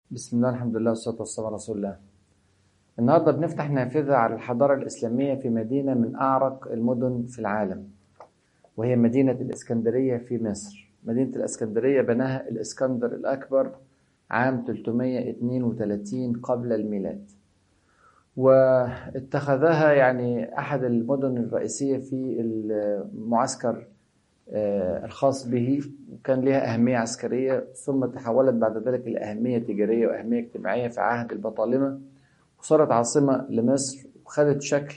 بسم الله الحمد لله والصلاة والسلام على رسول الله النهاردة بنفتح نافذة على الحضارة الإسلامية في مدينة من أعرق المدن في العالم وهي مدينة الإسكندرية في مصر مدينة الإسكندرية بناها الإسكندر الأكبر عام 332 قبل الميلاد واتخذها يعني أحد المدن الرئيسية في المعسكر الخاص به وكان لها أهمية عسكرية ثم تحولت بعد ذلك إلى أهمية تجارية وأهمية اجتماعية في عهد البطالمة وصارت عاصمة لمصر وخدت شكل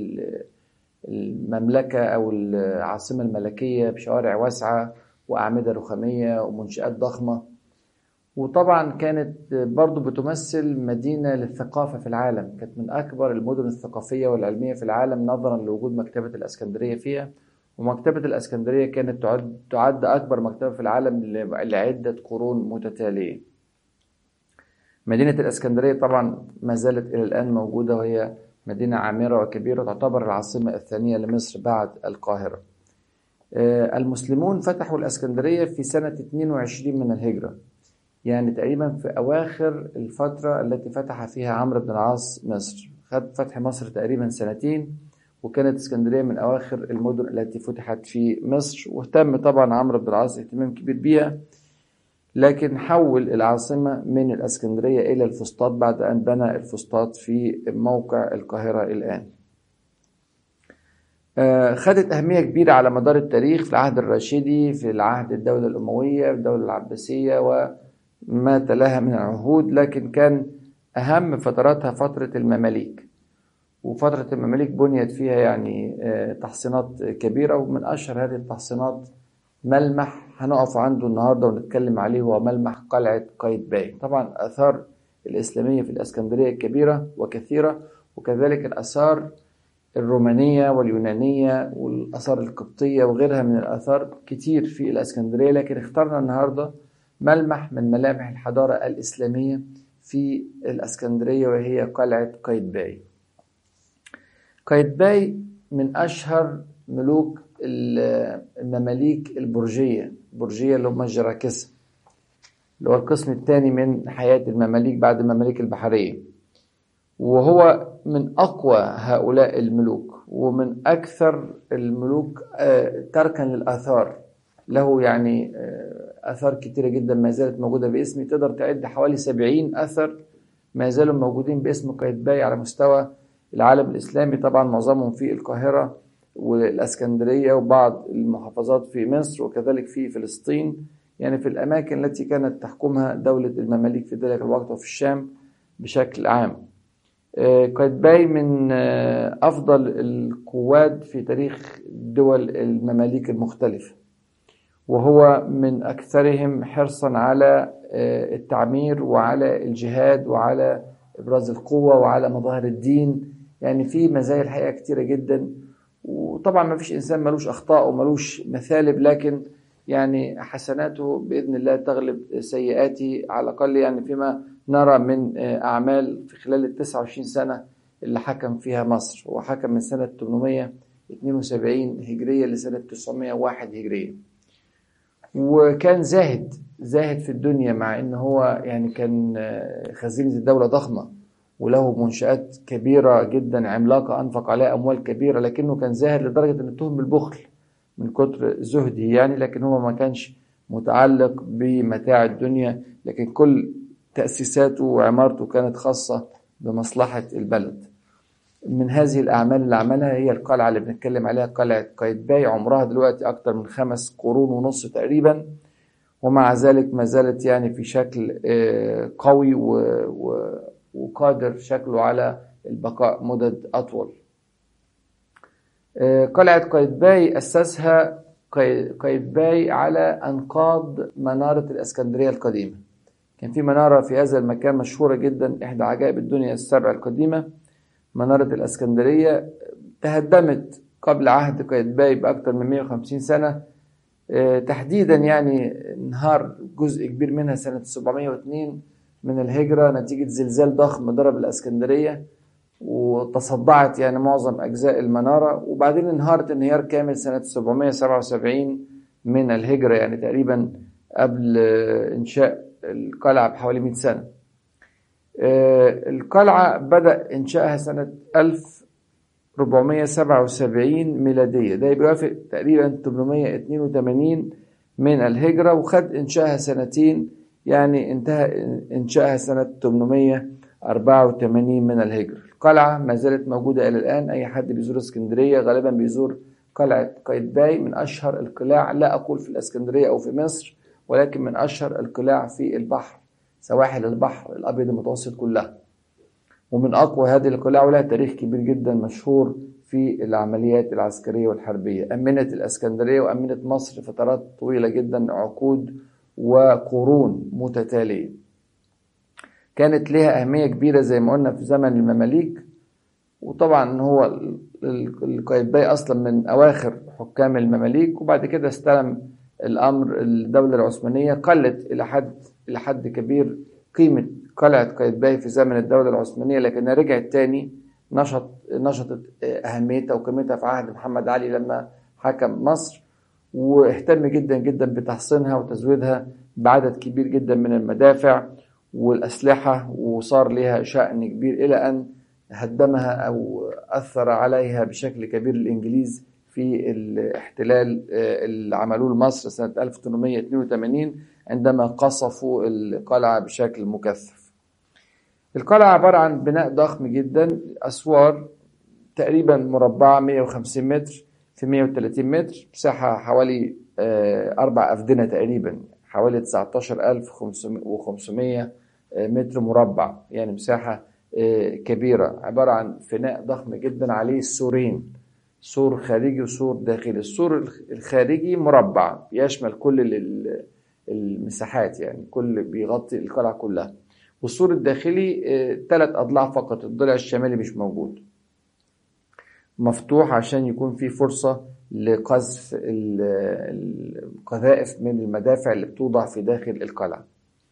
المملكة أو العاصمة الملكية بشوارع واسعة وأعمدة رخامية ومنشآت ضخمة وطبعا كانت برضو بتمثل مدينة للثقافة في العالم كانت من أكبر المدن الثقافية والعلمية في العالم نظرا لوجود مكتبة الأسكندرية فيها ومكتبة الأسكندرية كانت تعد, تعد أكبر مكتبة في العالم لعدة قرون متتالية مدينة الأسكندرية طبعا ما زالت إلى الآن موجودة وهي مدينة عامرة وكبيرة تعتبر العاصمة الثانية لمصر بعد القاهرة المسلمون فتحوا الأسكندرية في سنة 22 من الهجرة يعني تقريبا في أواخر الفترة التي فتح فيها عمرو بن العاص مصر خد فتح مصر تقريبا سنتين وكانت اسكندريه من اواخر المدن التي فتحت في مصر واهتم طبعا عمرو بن العاص اهتمام كبير بيها لكن حول العاصمه من الاسكندريه الى الفسطاط بعد ان بنى الفسطاط في موقع القاهره الان. خدت أهمية كبيرة على مدار التاريخ في العهد الراشدي في العهد الدولة الأموية الدولة العباسية وما تلاها من العهود لكن كان أهم فتراتها فترة المماليك وفترة المماليك بنيت فيها يعني تحصينات كبيرة ومن أشهر هذه التحصينات ملمح هنقف عنده النهاردة ونتكلم عليه هو ملمح قلعة قايتباي طبعا آثار الإسلامية في الإسكندرية كبيرة وكثيرة وكذلك الآثار الرومانية واليونانية والآثار القبطية وغيرها من الآثار كتير في الإسكندرية لكن اخترنا النهاردة ملمح من ملامح الحضارة الإسلامية في الإسكندرية وهي قلعة قايتباي قايتباي من أشهر ملوك المماليك البرجية البرجية اللي هم الجراكسة اللي هو القسم الثاني من حياة المماليك بعد المماليك البحرية وهو من أقوى هؤلاء الملوك ومن أكثر الملوك تركا للآثار له يعني آثار كتيرة جدا ما زالت موجودة باسمي تقدر تعد حوالي سبعين أثر ما زالوا موجودين باسم قايتباي على مستوى العالم الإسلامي طبعا معظمهم في القاهرة والإسكندرية وبعض المحافظات في مصر وكذلك في فلسطين يعني في الأماكن التي كانت تحكمها دولة المماليك في ذلك الوقت وفي الشام بشكل عام قايتباي من أفضل القواد في تاريخ دول المماليك المختلفة وهو من أكثرهم حرصا على التعمير وعلى الجهاد وعلى إبراز القوة وعلى مظاهر الدين يعني في مزايا الحقيقة كتيرة جدا وطبعا ما فيش إنسان ملوش أخطاء وملوش مثالب لكن يعني حسناته بإذن الله تغلب سيئاته على الأقل يعني فيما نرى من أعمال في خلال ال 29 سنة اللي حكم فيها مصر هو حكم من سنة 872 هجرية لسنة 901 هجرية وكان زاهد زاهد في الدنيا مع ان هو يعني كان خزينة الدولة ضخمة وله منشآت كبيرة جدا عملاقة أنفق عليها أموال كبيرة لكنه كان زاهد لدرجة أن اتهم بالبخل من كتر زهده يعني لكن هو ما كانش متعلق بمتاع الدنيا لكن كل تأسيساته وعمارته كانت خاصة بمصلحة البلد من هذه الأعمال اللي عملها هي القلعة اللي بنتكلم عليها قلعة قايتباي عمرها دلوقتي أكتر من خمس قرون ونص تقريبا ومع ذلك ما زالت يعني في شكل قوي وقادر شكله على البقاء مدد أطول قلعة قايتباي أسسها قايتباي على أنقاض منارة الإسكندرية القديمة كان في منارة في هذا المكان مشهورة جدا إحدى عجائب الدنيا السبع القديمة منارة الإسكندرية تهدمت قبل عهد قايتباي بأكثر من 150 سنة تحديدا يعني انهار جزء كبير منها سنة 702 من الهجرة نتيجة زلزال ضخم ضرب الإسكندرية وتصدعت يعني معظم أجزاء المنارة وبعدين انهارت انهيار كامل سنة 777 من الهجرة يعني تقريبا قبل إنشاء القلعة بحوالي 100 سنة القلعة بدأ إنشائها سنة 1477 ميلادية ده بيوافق تقريبا 882 من الهجرة وخد إنشائها سنتين يعني انتهى إنشائها سنة 884 من الهجرة القلعة ما زالت موجودة إلى الآن أي حد بيزور اسكندرية غالبا بيزور قلعة قايتباي من أشهر القلاع لا أقول في الإسكندرية أو في مصر ولكن من أشهر القلاع في البحر سواحل البحر الأبيض المتوسط كلها ومن أقوى هذه القلاع ولها تاريخ كبير جدا مشهور في العمليات العسكرية والحربية أمنت الإسكندرية وأمنت مصر فترات طويلة جدا عقود وقرون متتالية كانت لها أهمية كبيرة زي ما قلنا في زمن المماليك وطبعا هو القايتباي أصلا من أواخر حكام المماليك وبعد كده استلم الأمر الدولة العثمانية قلت إلى حد إلى حد كبير قيمة قلعة قايتباي في زمن الدولة العثمانية لكنها رجعت تاني نشط نشطت أهميتها وقيمتها في عهد محمد علي لما حكم مصر واهتم جدا جدا بتحصينها وتزويدها بعدد كبير جدا من المدافع والأسلحة وصار لها شأن كبير إلى أن هدمها أو أثر عليها بشكل كبير الإنجليز في الاحتلال اللي عملوه لمصر سنة 1882 عندما قصفوا القلعة بشكل مكثف القلعة عبارة عن بناء ضخم جدا أسوار تقريبا مربعة 150 متر في 130 متر مساحة حوالي أربع أفدنة تقريبا حوالي 19500 متر مربع يعني مساحة كبيرة عبارة عن فناء ضخم جدا عليه سورين سور خارجي وسور داخلي السور الخارجي مربع يشمل كل المساحات يعني كل بيغطي القلعة كلها والسور الداخلي ثلاث أضلاع فقط الضلع الشمالي مش موجود مفتوح عشان يكون في فرصة لقذف القذائف من المدافع اللي بتوضع في داخل القلعة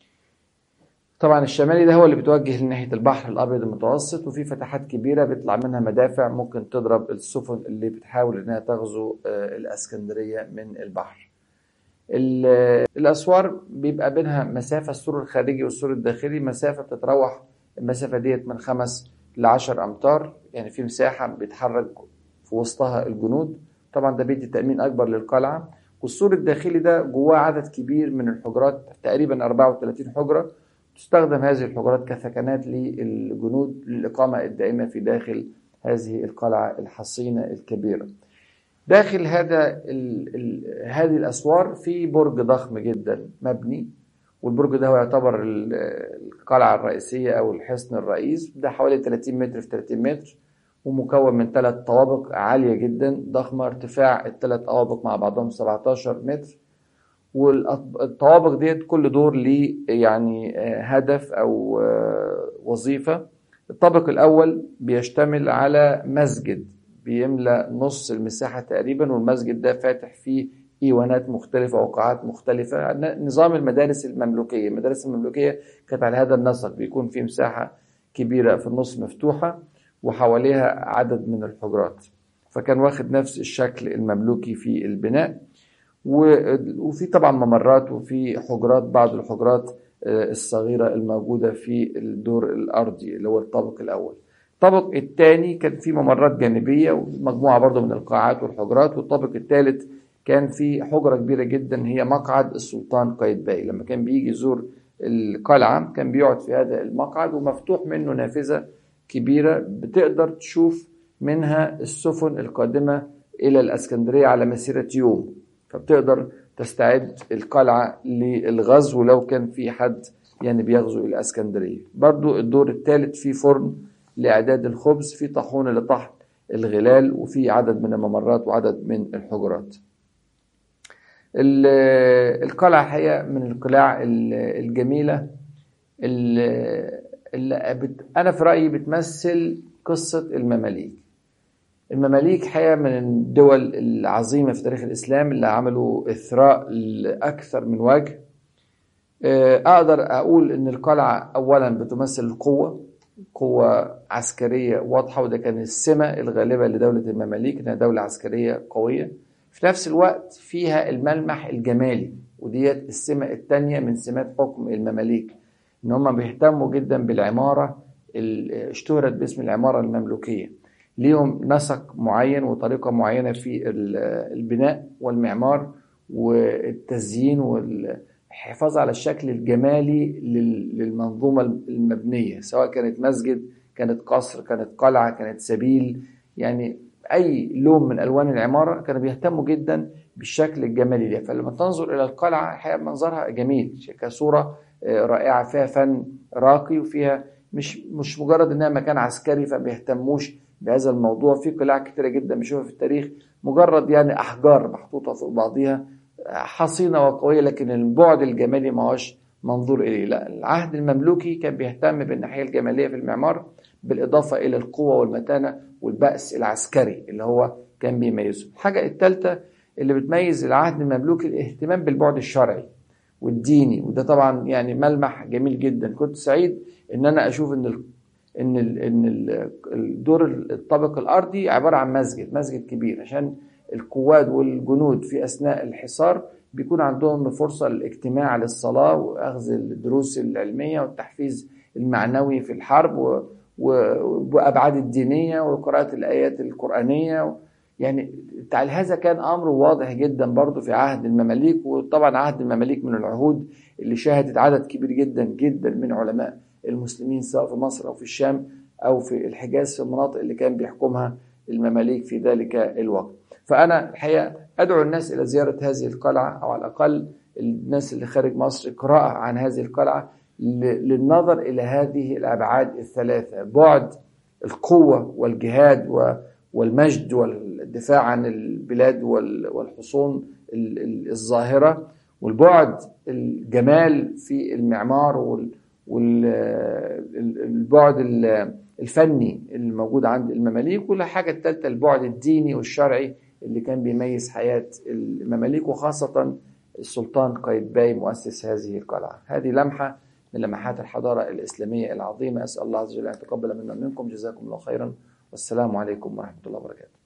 طبعا الشمالي ده هو اللي بتوجه لناحية البحر الأبيض المتوسط وفي فتحات كبيرة بيطلع منها مدافع ممكن تضرب السفن اللي بتحاول إنها تغزو الأسكندرية من البحر الأسوار بيبقى بينها مسافة السور الخارجي والسور الداخلي مسافة بتتراوح المسافة ديت من خمس لعشر أمتار يعني في مساحة بيتحرك في وسطها الجنود طبعا ده بيدي تأمين أكبر للقلعة والسور الداخلي ده جواه عدد كبير من الحجرات تقريبا 34 حجرة تستخدم هذه الحجرات كثكنات للجنود للإقامة الدائمة في داخل هذه القلعة الحصينة الكبيرة داخل هذا ال ال هذه الأسوار في برج ضخم جدا مبني والبرج ده هو يعتبر القلعة الرئيسية أو الحصن الرئيس ده حوالي 30 متر في 30 متر ومكون من ثلاث طوابق عالية جدا ضخمة ارتفاع الثلاث طوابق مع بعضهم 17 متر والطوابق ديت كل دور ليه يعني هدف أو وظيفة الطابق الأول بيشتمل على مسجد بيملى نص المساحة تقريبا والمسجد ده فاتح فيه ايوانات مختلفة وقاعات مختلفة نظام المدارس المملوكية المدارس المملوكية كانت على هذا النسق بيكون في مساحة كبيرة في النص مفتوحة وحواليها عدد من الحجرات فكان واخد نفس الشكل المملوكي في البناء وفي طبعا ممرات وفي حجرات بعض الحجرات الصغيرة الموجودة في الدور الأرضي اللي هو الطابق الأول الطابق الثاني كان فيه ممرات جانبية ومجموعة برضه من القاعات والحجرات والطابق الثالث كان في حجرة كبيرة جدا هي مقعد السلطان قايتباي لما كان بيجي يزور القلعة كان بيقعد في هذا المقعد ومفتوح منه نافذة كبيرة بتقدر تشوف منها السفن القادمة إلى الأسكندرية على مسيرة يوم فبتقدر تستعد القلعة للغزو لو كان في حد يعني بيغزو الأسكندرية برضو الدور الثالث فيه فرن لإعداد الخبز في طاحونة لطحن الغلال وفي عدد من الممرات وعدد من الحجرات القلعة الحقيقة من القلاع الجميلة اللي بت... أنا في رأيي بتمثل قصة المماليك المماليك حقيقة من الدول العظيمة في تاريخ الإسلام اللي عملوا إثراء لأكثر من وجه أقدر أقول إن القلعة أولا بتمثل القوة قوة عسكرية واضحة وده كان السمة الغالبة لدولة المماليك إنها دولة عسكرية قوية في نفس الوقت فيها الملمح الجمالي وديت السمة الثانية من سمات حكم المماليك ان هم بيهتموا جدا بالعماره اللي اشتهرت باسم العماره المملوكيه ليهم نسق معين وطريقه معينه في البناء والمعمار والتزيين والحفاظ على الشكل الجمالي للمنظومه المبنيه سواء كانت مسجد كانت قصر كانت قلعه كانت سبيل يعني اي لون من الوان العماره كانوا بيهتموا جدا بالشكل الجمالي ده فلما تنظر الى القلعه الحقيقه منظرها جميل كصوره رائعه فيها فن راقي وفيها مش مش مجرد انها مكان عسكري فبيهتموش بهذا الموضوع في قلاع كتيره جدا بنشوفها في التاريخ مجرد يعني احجار محطوطه فوق بعضيها حصينه وقويه لكن البعد الجمالي ما هوش منظور اليه لا العهد المملوكي كان بيهتم بالناحيه الجماليه في المعمار بالاضافه الى القوه والمتانه والبأس العسكري اللي هو كان بيميزه الحاجه الثالثه اللي بتميز العهد المملوكي الاهتمام بالبعد الشرعي والديني وده طبعا يعني ملمح جميل جدا كنت سعيد ان انا اشوف ان ال ان ال ان الدور الطابق الارضي عباره عن مسجد مسجد كبير عشان القواد والجنود في اثناء الحصار بيكون عندهم فرصه للاجتماع للصلاه واخذ الدروس العلميه والتحفيز المعنوي في الحرب و وابعاد الدينيه وقراءه الايات القرانيه يعني هذا كان امر واضح جدا برضه في عهد المماليك وطبعا عهد المماليك من العهود اللي شهدت عدد كبير جدا جدا من علماء المسلمين سواء في مصر او في الشام او في الحجاز في المناطق اللي كان بيحكمها المماليك في ذلك الوقت. فانا الحقيقه ادعو الناس الى زياره هذه القلعه او على الاقل الناس اللي خارج مصر قراءه عن هذه القلعه للنظر الى هذه الابعاد الثلاثه بعد القوه والجهاد والمجد والدفاع عن البلاد والحصون الظاهره والبعد الجمال في المعمار والبعد الفني الموجود عند المماليك والحاجه الثالثه البعد الديني والشرعي اللي كان بيميز حياه المماليك وخاصه السلطان قايتباي مؤسس هذه القلعه هذه لمحه من لمحات الحضارة الإسلامية العظيمة أسأل الله عز وجل أن يتقبل منا ومنكم جزاكم الله خيرا والسلام عليكم ورحمة الله وبركاته